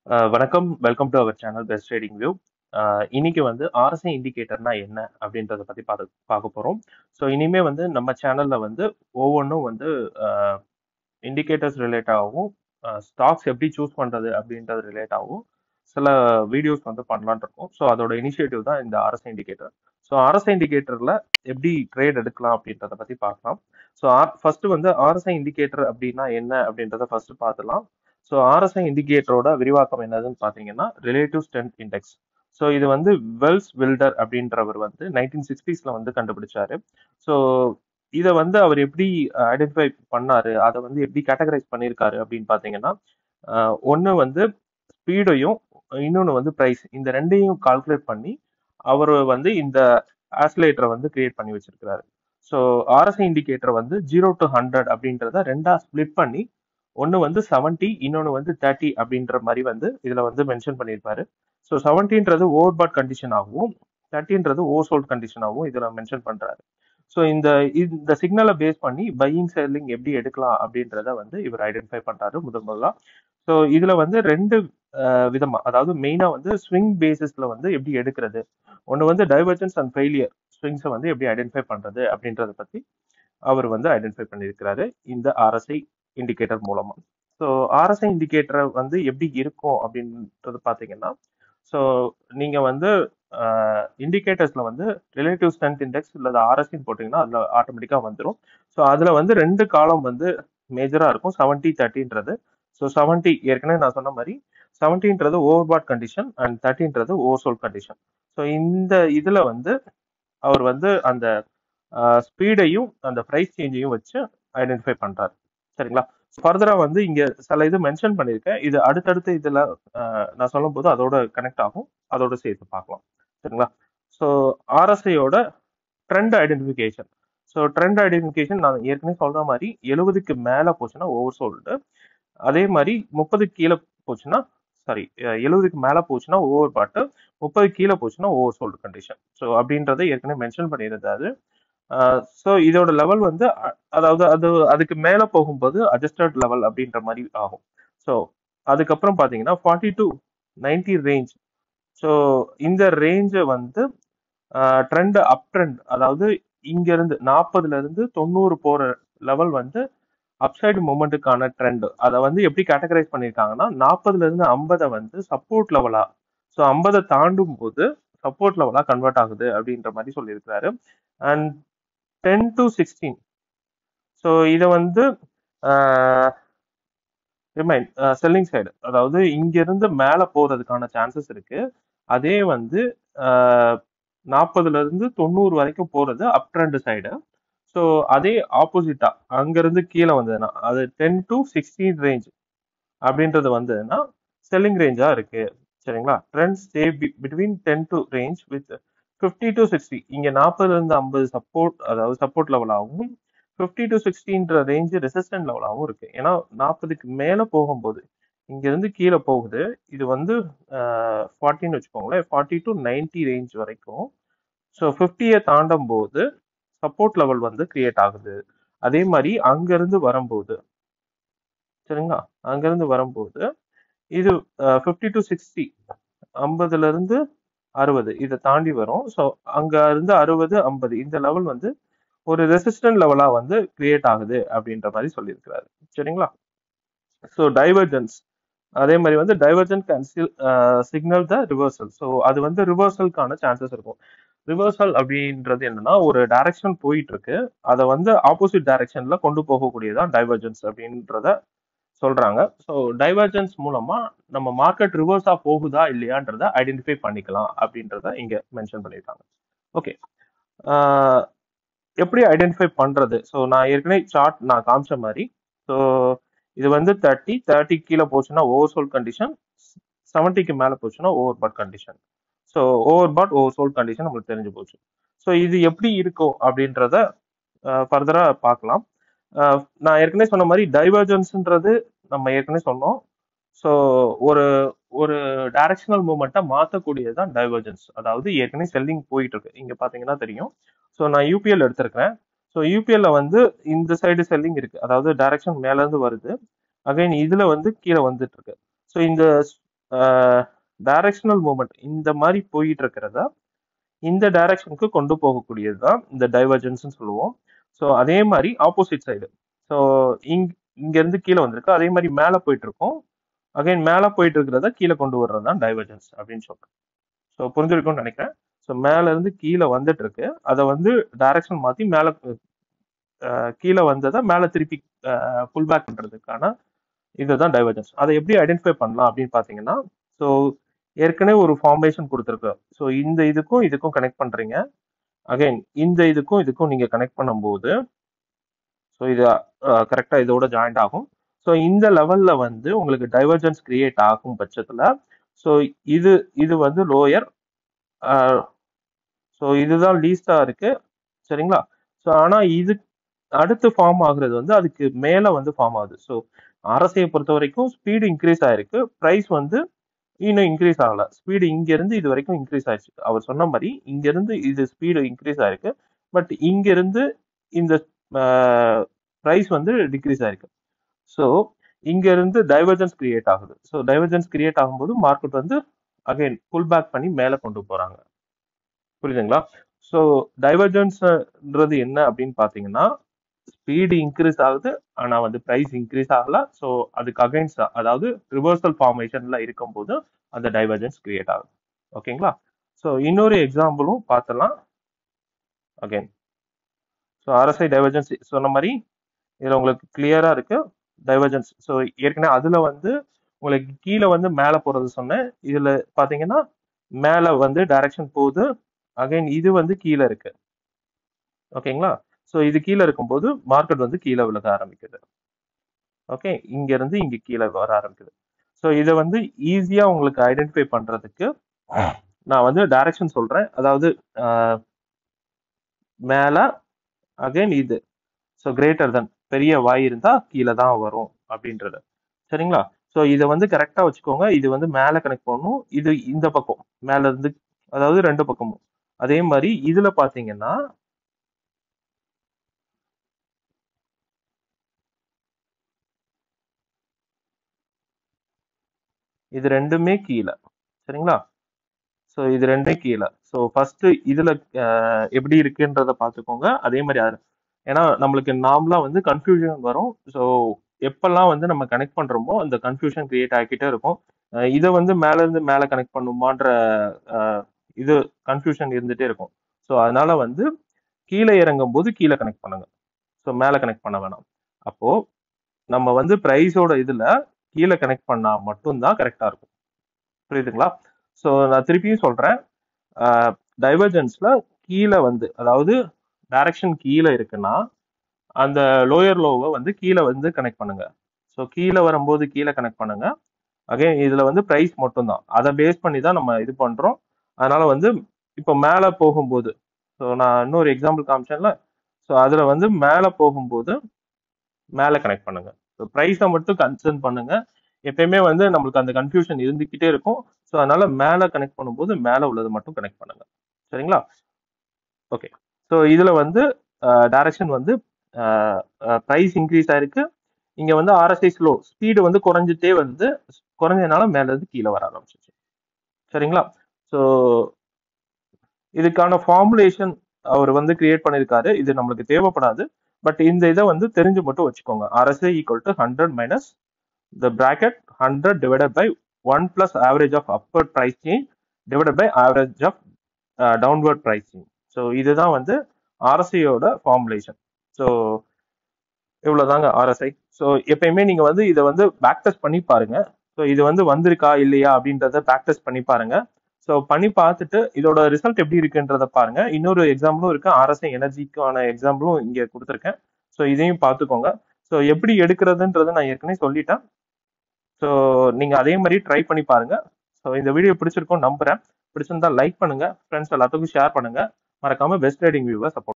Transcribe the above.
அ வணக்கம். Welcome to our channel best trading view. அ இன்னைக்கு வந்து ஆர்எஸ்ஐ இண்டிகேட்டர்னா என்ன? அப்படின்றத பத்தி பாத்து பார்க்க போறோம். ஸோ இனிமே வந்து நம்ம சேனல்ல வந்து ஒவ்வொன்னும் வந்து அ இண்டிகேட்டர்ஸ் ரிலேட்டாவும், அ ஸ்டாக்ஸ் எப்படி சூஸ் பண்றது அப்படின்றது ரிலேட்டாவும் சில வீடியோஸ் வந்து பண்ணலாம்னு இருக்கோம். ஸோ அதோட இனிஷியேட்டிவ் தான் இந்த ஆர்எஸ்ஐ இண்டிகேட்டர். ஸோ ஆர்எஸ்ஐ இண்டிகேட்டர்ல எப்படி ட்ரேட் எடுக்கலாம் அப்படின்றத பத்தி பார்க்கலாம். ஸோ ஆர் ஃபர்ஸ்ட் வந்து ஆர்எஸ்ஐ இண்டிகேட்டர் அப்படின்னா என்ன? அப்படின்றத ஃபர்ஸ்ட் பார்த்துடலாம். ஸோ ஆர்எஸ்ஐ இண்டிகேட்டரோட விரிவாக்கம் என்னதுன்னு பார்த்தீங்கன்னா, ரிலேட்டிவ் ஸ்ட்ரென்த் இண்டெக்ஸ். ஸோ இது வந்து வெல்ஸ் வில்டர் அப்படின்றவர் வந்து 1960ஸ்ல வந்து கண்டுபிடிச்சாரு. ஸோ இத வந்து அவர் எப்படி ஐடென்டிஃபை பண்ணாரு? அத வந்து எப்படி கேட்டகரைஸ் பண்ணியிருக்காரு அப்படின்னு பார்த்தீங்கன்னா, அ ஒண்ணு வந்து ஸ்பீடையும், இன்னொன்னு வந்து பிரைஸ். இந்த 2யும் கால்குலேட் பண்ணி, அவரு வந்து இந்த ஆஸிலேட்டர வந்து கிரியேட் பண்ணி வச்சிருக்கிறாரு. ஸோ ஆர்எஸ்ஐ இண்டிகேட்டர் வந்து 0 டூ 100 அப்படின்றத 2ஆ ஸ்ப்ளிட் பண்ணி, ஒண்ணு வந்து 70 இன்னொன்னு வந்து 30 அப்படின்ற மாரி வந்து இதுல வந்து மென்ஷன் பண்ணியிருப்பாரு. ஸோ 70ன்றது ஓவர்பாட் கண்டிஷன் ஆகவும், 30ன்றது ஓவர்சோல்ட் கண்டிஷன் ஆகவும் இதுல மென்ஷன் பண்றாரு. ஸோ இந்த இந்த சிக்னல பேஸ் பண்ணி பையிங், செல்லிங் எப்படி எடுக்கலாம் அப்படின்றத வந்து இவர் ஐடென்டிஃபை பண்றாரு முதல் முதலா. ஸோ இதுல வந்து 2 அ விதமா, அதாவது மெயினா வந்து ஸ்விங் பேசிஸ்ல வந்து எப்படி எடுக்கிறது? ஒண்ணு வந்து டைவர்ஜென்ஸ் அண்ட் ஃபெயிலியர் ஸ்விங்ஸ வந்து எப்படி ஐடென்டிஃபை பண்றது? அப்படின்றத பத்தி அவர் வந்து ஐடென்டிஃபை பண்ணியிருக்கிறாரு. இந்த ஆர்எஸ்ஐ இண்டிகேட்டர் மூலமா. ஸோ ஆர்எஸ்ஐ இண்டிகேட்டர் வந்து எப்படி இருக்கும் அப்படின்றது பார்த்தீங்கன்னா, ஸோ நீங்க வந்து அ இண்டிகேட்டர்ஸ்ல வந்து ரிலேட்டிவ் ஸ்ட்ரென்த் இண்டெக்ஸ் இல்ல ஆர்எஸ்ஐன்னு போட்டீங்கன்னா, அதுல ஆட்டோமேட்டிக்கா வந்துரும். ஸோ அதுல வந்து 2 காலம் வந்து மேஜரா இருக்கும். 70, 30ன்றது. ஸோ 70 ஏற்கனவே நான் சொன்ன மாரி 70ன்றது ஓவர்பாட் கண்டிஷன் அண்ட் 30ன்றது ஓவர்சோல்ட் கண்டிஷன். ஸோ இந்த இதுல வந்து அவர் வந்து அந்த அ ஸ்பீடையும், அந்த பிரைஸ் சேஞ்சையும் வச்சு ஐடென்டிஃபை பண்றாரு. சரிங்களா? ஃபர்தரா வந்து இங்க சில இது மென்ஷன் பண்ணியிருக்கேன். இது அடுத்தடுத்த இதுல அ நான் சொல்லும்போது அதோட கனெக்ட் ஆகும். அதோட சேர்த்து பார்க்கலாம். சரிங்களா? ஸோ ஆர்எஸ்ஐயோட trend identification. So trend identification நான் ஏற்கனவே சொல்ற மாரி 70க்கு மேல போச்சுன்னா ஓவர்சோல்டு. அதே மாரி 30க்கு கீழ போச்சுன்னா சாரி அ 70க்கு மேல போச்சுன்னா ஓவர்பாட். 30க்கு கீழ போச்சுன்னா ஓவர்சோல்ட் கண்டிஷன். ஸோ அப்படின்றத ஏற்கனவே மென்ஷன் பண்ணியிருந்தாரு. அ ஸோ இதோட லெவல் வந்து அ அதாவது அது அதுக்கு மேல போகும்போது அட்ஜஸ்டட் லெவல் அப்படின்ற மாரி ஆகும். ஸோ அதுக்கப்புறம் பார்த்தீங்கன்னா 40 டூ 90 ரேஞ்ச். ஸோ இந்த ரேஞ்ச வந்து அ ட்ரெண்ட் அப் ட்ரெண்ட் அதாவது இங்க இருந்து 40ல இருந்து 90 போற லெவல் வந்து அப்சைட் மூவ்மெண்ட்க்கான ட்ரெண்ட். அத வந்து எப்படி கேட்டகரைஸ் பண்ணியிருக்காங்கன்னா, 40ல இருந்து 50 வந்து சப்போர்ட் லெவலா, ஸோ 50 தாண்டும்போது சப்போர்ட் லெவலா கன்வெர்ட் ஆகுது அப்படின்ற மாரி சொல்லியிருக்கிறாரு. அண்ட் 10 டூ 16 ஸோ இத வந்து அ ரிமைன் அ செல்லிங் சைடு. அதாவது இங்க இருந்து மேல போறதுக்கான சான்சஸ் இருக்கு. அதே வந்து அ 40ல இருந்து 90 வரைக்கும் போறது அப் ட்ரெண்ட் சைடு. ஸோ அதே ஆப்போசிட்டா அங்க இருந்து கீழ வந்ததுன்னா, அது 10 டூ 16 ரேஞ்ச் அப்படின்றது வந்ததுன்னா, செல்லிங் ரேஞ்சா இருக்கு. சரிங்களா? Trend stay be between 10 to range with 50 to 60 இங்க 40ல இருந்து 50 சப்போர்ட் அதாவது சப்போர்ட் லெவலாவும், 50 டூ 60ன்ற ரேஞ்ச் ரெசிஸ்டன்ட் லெவலாவும் இருக்கு. ஏன்னா 40க்கு மேல போகும்போது, இங்க இருந்து கீழ போகுது. இது வந்து அ 40ன்னு வச்சுக்கோங்களேன். 40 டூ 90 ரேஞ்ச் வரைக்கும். ஸோ 50ய தாண்டும்போது சப்போர்ட் லெவல் வந்து கிரியேட் ஆகுது. அதே மாரி அங்க இருந்து வரும்போது சரிங்களா? அங்க இருந்து வரும்போது, இது அ 50 டூ 60 50ல இருந்து 60 இத தாண்டி வரும். ஸோ அங்க இருந்து 60, 50 இந்த லெவல் வந்து ஒரு ரெசிஸ்டன்ட் லெவலா வந்து கிரியேட் ஆகுது அப்படின்ற மாரி சொல்லியிருக்கிறாரு. சரிங்களா? So divergence. அதே மாரி வந்து divergent can still uh signal the reversal. So அது வந்து ரிவர்சல்க்கான சான்சஸ் இருக்கும். ரிவர்சல் அப்படின்றது என்னன்னா, ஒரு டைரக்ஷன் போயிட்டு இருக்கு. அத வந்து ஆப்போசிட் டைரக்ஷன்ல கொண்டு போகக்கூடியது தான் டைவர்ஜென்ஸ் அப்படின்றத சொல்றாங்க. ஸோ டைவர்ஜென்ஸ் மூலமா நம்ம மார்க்கெட் ரிவர்ஸா போகுதா இல்லையான்றத ஐடென்டிஃபை பண்ணிக்கலாம் அப்படின்றத இங்க மென்ஷன் பண்ணியிருக்காங்க. ஓகே. ஆ எப்படி ஐடென்டிஃபை பண்றது? ஸோ நான் ஏற்கனவே சார்ட் நான் காமிச்ச மாரி, ஸோ இது வந்து 30 30க்கு கீழ போச்சுன்னா ஓவர்சோல்ட் கண்டிஷன். 70க்கு மேல போச்சுன்னா overbought condition. So overbought, oversold condition நம்மளுக்கு தெரிஞ்சு போச்சு. ஸோ இது எப்படி இருக்கும் அப்படின்றத அ ஃபர்தரா பார்க்கலாம். அ நான் ஏற்கனவே சொன்ன மாரி டைவர்ஜென்ஸ்ன்றது நம்ம ஏற்கனவே சொன்னோம். ஸோ ஒரு ஒரு டைரக்ஷனல் மூவ்மெண்ட்ட மாத்தக்கூடியது தான் டைவர்ஜென்ஸ். அதாவது ஏற்கனவே செல்லிங் போயிட்டு இருக்கு. இங்க பார்த்தீங்கன்னா தெரியும். ஸோ நான் யுபிஎல் எடுத்திருக்கிறேன். ஸோ யுபிஎல்ல வந்து இந்த சைடு செல்லிங் இருக்கு. அதாவது டைரக்ஷன் மேல இருந்து வருது. அகைன் இதுல வந்து கீழ வந்துட்டு இருக்கு. ஸோ இந்த டைரக்ஷனல் மூமெண்ட் இந்த மாதிரி போயிட்டு இருக்கிறத இந்த டைரக்ஷனுக்கு கொண்டு போகக்கூடியது தான் இந்த டைவர்ஜென்ஸ்னு சொல்லுவோம் ஸோ அதே மாதிரி ஆப்போசிட் சைடு ஸோ இங் இங்க இருந்து கீழே வந்திருக்கு அதே மாதிரி மேலே போயிட்டு இருக்கோம் அகைன் மேலே போயிட்டு இருக்கிறத கீழே கொண்டு வர்றது தான் டைவர்ஜென்ஸ் அப்படின்னு சொல்றேன் ஸோ புரிஞ்சிருக்கும்னு நினைக்கிறேன் ஸோ மேல இருந்து கீழே வந்துட்டு இருக்கு அதை வந்து டைரக்ஷன் மாத்தி மேலே கீழே வந்ததை மேலே திருப்பி புல் பேக் பண்றதுக்கான இதுதான் டைவர்ஜென்ஸ் அதை எப்படி ஐடென்டிஃபை பண்ணலாம் அப்படின்னு பார்த்தீங்கன்னா ஸோ ஏற்கனவே ஒரு ஃபார்மேஷன் கொடுத்துருக்கு ஸோ இந்த இதுக்கும் இதுக்கும் கனெக்ட் பண்றீங்க அகைன் இந்த இதுக்கும் இதுக்கும் நீங்க கனெக்ட் பண்ணும்போது ஸோ இது கரெக்டாக இதோட ஜாயிண்ட் ஆகும் ஸோ இந்த லெவல்ல வந்து உங்களுக்கு டைவர்ஜென்ஸ் கிரியேட் ஆகும் பட்சத்தில் ஸோ இது இது வந்து லோயர் ஸோ இதுதான் லீஸ்டா இருக்கு சரிங்களா ஸோ ஆனால் இது அடுத்து ஃபார்ம் ஆகுறது வந்து அதுக்கு மேலே வந்து ஃபார்ம் ஆகுது ஸோ அரசையை பொறுத்த வரைக்கும் ஸ்பீடு இன்க்ரீஸ் ஆயிருக்கு ப்ரைஸ் வந்து இன்னும் இன்க்ரீஸ் ஆகல ஸ்பீடு இங்க இருந்து இது வரைக்கும் இன்க்ரீஸ் ஆயிடுச்சு அவர் சொன்ன மாதிரி இங்க இருந்து இது ஸ்பீடு இன்க்ரீஸ் ஆயிருக்கு பட் இங்க இருந்து இந்த ப்ரைஸ் வந்து டிக்ரீஸ் ஆயிருக்கு ஸோ இங்க இருந்து டைவர்ஜென்ஸ் கிரியேட் ஆகுது ஸோ டைவர்ஜென்ஸ் கிரியேட் ஆகும்போது மார்க்கெட் வந்து அகைன் புல் பேக் பண்ணி மேலே கொண்டு போறாங்க புரியுதுங்களா ஸோ டைவர்ஜென்ஸ்ன்றது என்ன அப்படின்னு பார்த்தீங்கன்னா ஸ்பீடு இன்க்ரீஸ் ஆகுது ஆனா வந்து பிரைஸ் இன்க்ரீஸ் ஆகல ஸோ அதுக்கு அகைன்ஸ்ட் அதாவது ரிவர்சல் ஃபார்மேஷன்ல இருக்கும்போது அந்த டைவர்ஜென்ஸ் கிரியேட் ஆகுது ஓகேங்களா ஸோ இன்னொரு எக்ஸாம்பிளும் பார்த்தலாம் அகைன் ஸோ ஆர்எஸ்ஐ டைவர்ஜென்ஸ் சொன்ன மாதிரி இதுல உங்களுக்கு கிளியரா இருக்கு டைவர்ஜென்ஸ் ஸோ ஏற்கனவே அதுல வந்து உங்களுக்கு கீழே வந்து மேலே போறது சொன்னேன் இதுல பாத்தீங்கன்னா மேலே வந்து டைரக்ஷன் போகுது அகைன் இது வந்து கீழே இருக்கு ஓகேங்களா ஸோ இது கீழே இருக்கும்போது மார்க்கெட் வந்து கீழே விலக ஆரம்பிக்குது ஓகே இங்க இருந்து இங்க கீழே வர ஆரம்பிக்குது ஸோ இதை வந்து ஈஸியா உங்களுக்கு ஐடென்டிஃபை பண்றதுக்கு நான் வந்து டைரக்ஷன் சொல்றேன் அதாவது ஆஹ், மேல அகைன் இது ஸோ கிரேட்டர் தென் பெரிய வாய் இருந்தா கீழே தான் வரும் அப்படின்றது சரிங்களா ஸோ இதை வந்து கரெக்டா வச்சுக்கோங்க இது வந்து மேலே கனெக்ட் பண்ணணும் இது இந்த பக்கம் மேல இருந்து அதாவது ரெண்டு பக்கமும் அதே மாதிரி இதுல பாத்தீங்கன்னா இது ரெண்டுமே கீழே சரிங்களா ஸோ இது ரெண்டும் கீழே ஸோ ஃபர்ஸ்ட் இதுல அஹ், எப்படி இருக்குன்றத பார்த்துக்கோங்க அதே மாதிரி அது ஏன்னா நம்மளுக்கு நார்மலா வந்து கன்ஃபியூஷன் வரும் ஸோ எப்பெல்லாம் வந்து நம்ம கனெக்ட் பண்றோமோ அந்த கன்ஃபியூஷன் கிரியேட் ஆகிக்கிட்டே இருக்கும் அஹ், இதை வந்து மேல இருந்து மேல கனெக்ட் பண்ணுமான்ற அஹ், இது கன்ஃபியூஷன் இருந்துட்டே இருக்கும் ஸோ அதனால வந்து கீழே இறங்கும் போது கீழே கனெக்ட் பண்ணுங்க ஸோ மேல கனெக்ட் பண்ண வேணாம் அப்போ நம்ம வந்து ப்ரைஸோட இதுல கீழே கனெக்ட் பண்ணா மட்டும்தான் கரெக்டா இருக்கும் புரியுதுங்களா ஸோ நான் திருப்பியும் சொல்றேன் டைவர்ஜென்ஸ்ல கீழே வந்து அதாவது டைரக்ஷன் கீழே இருக்குன்னா அந்த லோயர் லோவை வந்து கீழே வந்து கனெக்ட் பண்ணுங்க ஸோ கீழே வரும்போது கீழே கனெக்ட் பண்ணுங்க அகைன் இதுல வந்து ப்ரைஸ் மட்டும்தான் அதை பேஸ் பண்ணி தான் நம்ம இது பண்றோம் அதனால வந்து இப்போ மேலே போகும்போது ஸோ நான் இன்னொரு எக்ஸாம்பிள் காமிச்சேன்ல ஸோ அதுல வந்து மேலே போகும்போது மேலே கனெக்ட் பண்ணுங்க ஸோ ப்ரைஸை மட்டும் கன்சர்ன் பண்ணுங்க எப்பயுமே வந்து நம்மளுக்கு அந்த கன்ஃபியூஷன் இருந்துக்கிட்டே இருக்கும் ஸோ அதனால மேலே கனெக்ட் பண்ணும்போது மேலே உள்ளது மட்டும் கனெக்ட் பண்ணுங்க சரிங்களா ஓகே ஸோ இதுல வந்து டைரக்ஷன் வந்து ப்ரைஸ் இன்க்ரீஸ் ஆயிருக்கு இங்க வந்து ஆர்எஸ்ஐ ஸ்லோ ஸ்பீடு வந்து குறைஞ்சிட்டே வந்து குறைஞ்சதுனால மேல இருந்து கீழே வர ஆரம்பிச்சிச்சு சரிங்களா ஸோ இதுக்கான ஃபார்முலேஷன் அவர் வந்து கிரியேட் பண்ணியிருக்காரு இது நம்மளுக்கு தேவைப்படாது பட் இந்த இதை வந்து தெரிஞ்சு மட்டும் வச்சுக்கோங்க RSI equal to hundred minus the bracket hundred divided by one plus average of upper price change divided by average of downward price change so இதுதான் வந்து ஆர்எஸ்ஐயோட ஃபார்முலேஷன் ஸோ இவ்வளவுதாங்க ஆர்எஸ்ஐ ஸோ எப்பயுமே நீங்க வந்து இதை வந்து பேக் டெஸ்ட் பண்ணி பாருங்க ஸோ இது வந்து வந்திருக்கா இல்லையா அப்படின்றத பேக் டெஸ்ட் பண்ணி பாருங்க ஸோ பண்ணி பார்த்துட்டு இதோட ரிசல்ட் எப்படி இருக்குன்றத பாருங்க இன்னொரு எக்ஸாம்பிளும் இருக்கு ஆர்எஸ்ஐ எனர்ஜிக்கான எக்ஸாம்பிளும் இங்க கொடுத்துருக்கேன் ஸோ இதையும் பார்த்துக்கோங்க ஸோ எப்படி எடுக்கிறதுன்றத நான் ஏற்கனவே சொல்லிட்டேன் ஸோ நீங்க அதே மாதிரி ட்ரை பண்ணி பாருங்க ஸோ இந்த வீடியோ பிடிச்சிருக்கும் நம்புறேன் பிடிச்சிருந்தா லைக் பண்ணுங்க ஃப்ரெண்ட்ஸ் எல்லாத்துக்கும் ஷேர் பண்ணுங்க மறக்காம பெஸ்ட் ட்ரேடிங் வியூவை சப்போர்ட்